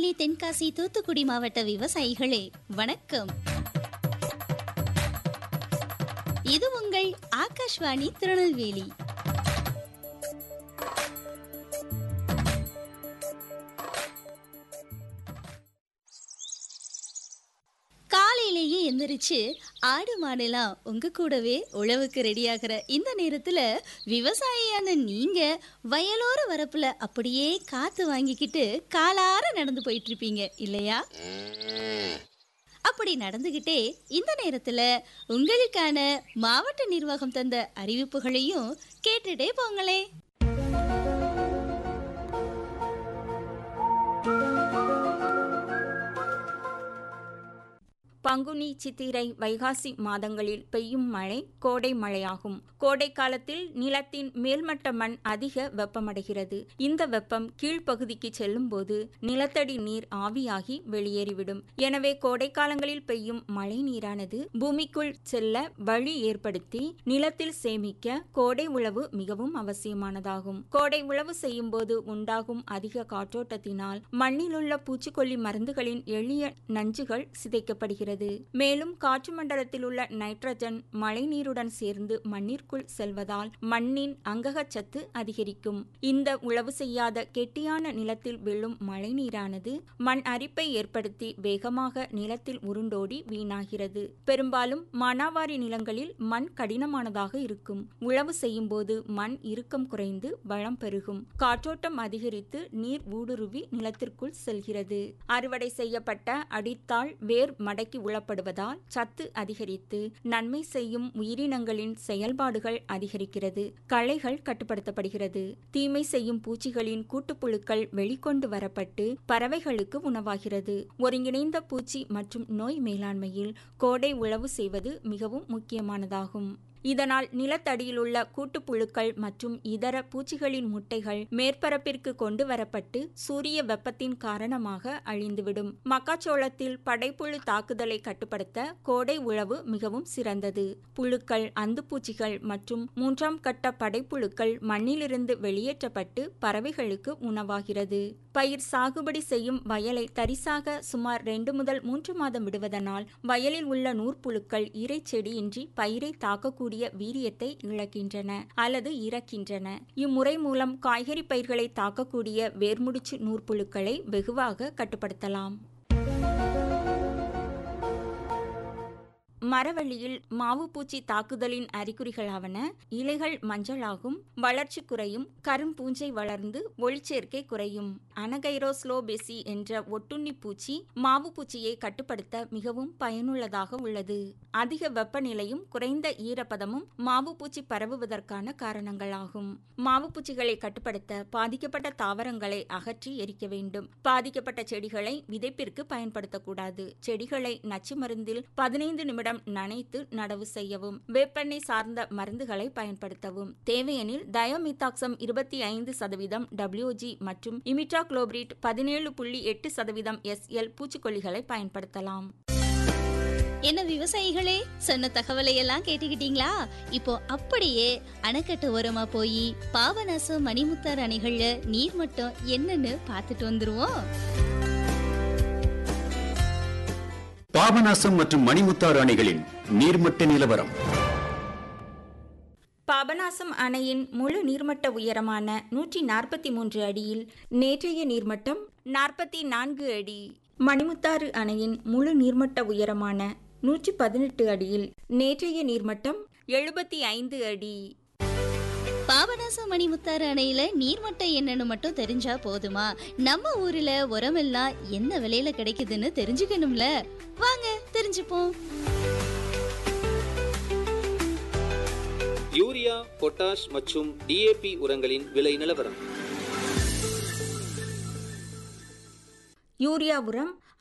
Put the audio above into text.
திருநெல்வேலி தென்காசி தூத்துக்குடி மாவட்ட விவசாயிகளே வணக்கம் இது உங்கள் ஆகாஷ்வாணி திருநெல்வேலி காலையிலேயே எந்திரிச்சு ஆடு மாடெல்லாம் உங்க கூடவே உழவுக்கு ரெடியாகிற இந்த நேரத்துல விவசாயியான நீங்க வயலோர வரப்புல அப்படியே காத்து வாங்கிக்கிட்டு காலார நடந்து போயிட்டு இருப்பீங்க இல்லையா அப்படி நடந்துகிட்டே இந்த நேரத்துல உங்களுக்கான மாவட்ட நிர்வாகம் தந்த அறிவிப்புகளையும் கேட்டுட்டே போங்களே பங்குனி சித்திரை வைகாசி மாதங்களில் பெய்யும் மழை கோடை மழையாகும் கோடை காலத்தில் நிலத்தின் மேல்மட்ட மண் அதிக வெப்பமடைகிறது இந்த வெப்பம் கீழ்ப்பகுதிக்கு செல்லும் போது நிலத்தடி நீர் ஆவியாகி வெளியேறிவிடும் எனவே கோடை காலங்களில் பெய்யும் மழை நீரானது பூமிக்குள் செல்ல வழி ஏற்படுத்தி நிலத்தில் சேமிக்க கோடை உழவு மிகவும் அவசியமானதாகும் கோடை உழவு செய்யும் போது உண்டாகும் அதிக காற்றோட்டத்தினால் மண்ணிலுள்ள பூச்சிக்கொல்லி மருந்துகளின் எளிய நஞ்சுகள் சிதைக்கப்படுகிறது மேலும் காற்று மண்டலத்தில் உள்ள நைட்ரஜன் மழைநீருடன் சேர்ந்து மண்ணிற்குள் செல்வதால் மண்ணின் அங்ககச்சத்து அதிகரிக்கும் இந்த உழவு செய்யாத கெட்டியான நிலத்தில் விழும் மழைநீரானது மண் அரிப்பை ஏற்படுத்தி வேகமாக நிலத்தில் உருண்டோடி வீணாகிறது பெரும்பாலும் மானாவாரி நிலங்களில் மண் கடினமானதாக இருக்கும் உழவு செய்யும் போது மண் இறுக்கம் குறைந்து வளம் பெருகும் காற்றோட்டம் அதிகரித்து நீர் ஊடுருவி நிலத்திற்குள் செல்கிறது அறுவடை செய்யப்பட்ட அடித்தாள் வேர் மடக்கி உழப்படுவதால் சத்து அதிகரித்து நன்மை செய்யும் உயிரினங்களின் செயல்பாடுகள் அதிகரிக்கிறது களைகள் கட்டுப்படுத்தப்படுகிறது தீமை செய்யும் பூச்சிகளின் கூட்டுப்புழுக்கள் வெளிக்கொண்டு வரப்பட்டு பறவைகளுக்கு உணவாகிறது ஒருங்கிணைந்த பூச்சி மற்றும் நோய் மேலாண்மையில் கோடை உழவு செய்வது மிகவும் முக்கியமானதாகும் இதனால் நிலத்தடியில் உள்ள கூட்டுப்புழுக்கள் மற்றும் இதர பூச்சிகளின் முட்டைகள் மேற்பரப்பிற்கு கொண்டு வரப்பட்டு சூரிய வெப்பத்தின் காரணமாக அழிந்துவிடும் மக்காச்சோளத்தில் படைப்புழு தாக்குதலை கட்டுப்படுத்த கோடை உழவு மிகவும் சிறந்தது புழுக்கள் அந்துப்பூச்சிகள் மற்றும் மூன்றாம் கட்ட படைப்புழுக்கள் மண்ணிலிருந்து வெளியேற்றப்பட்டு பறவைகளுக்கு உணவாகிறது பயிர் சாகுபடி செய்யும் வயலை தரிசாக சுமார் ரெண்டு முதல் மூன்று மாதம் விடுவதனால் வயலில் உள்ள நூற்புழுக்கள் இறைச்செடியின்றி பயிரை தாக்கக்கூடிய கூடிய வீரியத்தை இழக்கின்றன அல்லது இறக்கின்றன இம்முறை மூலம் காய்கறி பயிர்களை தாக்கக்கூடிய வேர்முடிச்சு நூற்புழுக்களை வெகுவாக கட்டுப்படுத்தலாம் மரவள்ளியில் மாவுப்பூச்சி தாக்குதலின் அறிகுறிகளாவன இலைகள் மஞ்சளாகும் வளர்ச்சி குறையும் கரும்பூஞ்சை வளர்ந்து ஒளிச்சேர்க்கை குறையும் அனகைரோஸ்லோபெசி என்ற ஒட்டுண்ணி பூச்சி மாவுப்பூச்சியை கட்டுப்படுத்த மிகவும் பயனுள்ளதாக உள்ளது அதிக வெப்பநிலையும் குறைந்த ஈரப்பதமும் மாவுப்பூச்சி பரவுவதற்கான காரணங்களாகும் மாவுப்பூச்சிகளை கட்டுப்படுத்த பாதிக்கப்பட்ட தாவரங்களை அகற்றி எரிக்க வேண்டும் பாதிக்கப்பட்ட செடிகளை விதைப்பிற்கு பயன்படுத்தக்கூடாது செடிகளை நச்சு மருந்தில் பதினைந்து நிமிடம் நிமிடம் நனைத்து நடவு செய்யவும் வேப்பெண்ணெய் சார்ந்த மருந்துகளை பயன்படுத்தவும் தேவையெனில் டயோமித்தாக்சம் இருபத்தி ஐந்து சதவீதம் டபிள்யூஜி மற்றும் இமிட்டாக்ளோபிரிட் பதினேழு புள்ளி எட்டு சதவீதம் எஸ்எல் பூச்சிக்கொல்லிகளை பயன்படுத்தலாம் என்ன விவசாயிகளே சொன்ன தகவலை எல்லாம் கேட்டுக்கிட்டீங்களா இப்போ அப்படியே அணைக்கட்டு ஓரமா போய் பாபநாசம் மணிமுத்தார் அணைகள்ல நீர் மட்டம் என்னன்னு பார்த்துட்டு வந்துருவோம் பாபநாசம் மற்றும் மணிமுத்தாறு அணைகளின் நீர்மட்ட நிலவரம் பாபநாசம் அணையின் முழு நீர்மட்ட உயரமான நூற்றி நாற்பத்தி மூன்று அடியில் நேற்றைய நீர்மட்டம் நாற்பத்தி நான்கு அடி மணிமுத்தாறு அணையின் முழு நீர்மட்ட உயரமான நூற்றி பதினெட்டு அடியில் நேற்றைய நீர்மட்டம் எழுபத்தி ஐந்து அடி பாபநாசம் மணிமுத்தாறு அணையில நீர்மட்டம் என்னன்னு மட்டும் தெரிஞ்சா போதுமா நம்ம ஊர்ல உரமெல்லாம் என்ன விலையில கிடைக்குதுன்னு தெரிஞ்சுக்கணும்ல வாங்க தெரிஞ்சுப்போம் யூரியா பொட்டாஷ் மற்றும் டிஏபி உரங்களின் விலை நிலவரம் யூரியா உரம்